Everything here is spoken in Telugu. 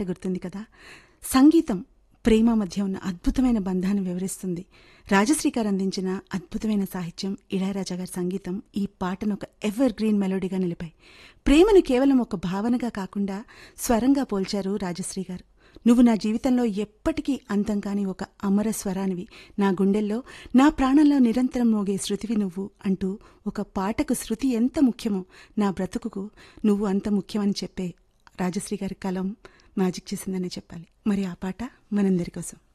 గుర్తుంది కదా సంగీతం ప్రేమ మధ్య ఉన్న అద్భుతమైన బంధాన్ని వివరిస్తుంది రాజశ్రీ గారు అందించిన అద్భుతమైన సాహిత్యం ఇళయరాజా గారి సంగీతం ఈ పాటను ఒక ఎవర్ గ్రీన్ మెలోడీగా నిలిపాయి ప్రేమను కేవలం ఒక భావనగా కాకుండా స్వరంగా పోల్చారు రాజశ్రీ గారు నువ్వు నా జీవితంలో ఎప్పటికీ అంతం కాని ఒక అమర స్వరానివి నా గుండెల్లో నా ప్రాణంలో నిరంతరం మోగే శృతివి నువ్వు అంటూ ఒక పాటకు శృతి ఎంత ముఖ్యమో నా బ్రతుకుకు నువ్వు అంత ముఖ్యమని చెప్పే రాజశ్రీ గారి కలం మ్యాజిక్ చేసిందని చెప్పాలి మరి ఆ పాట మనందరి కోసం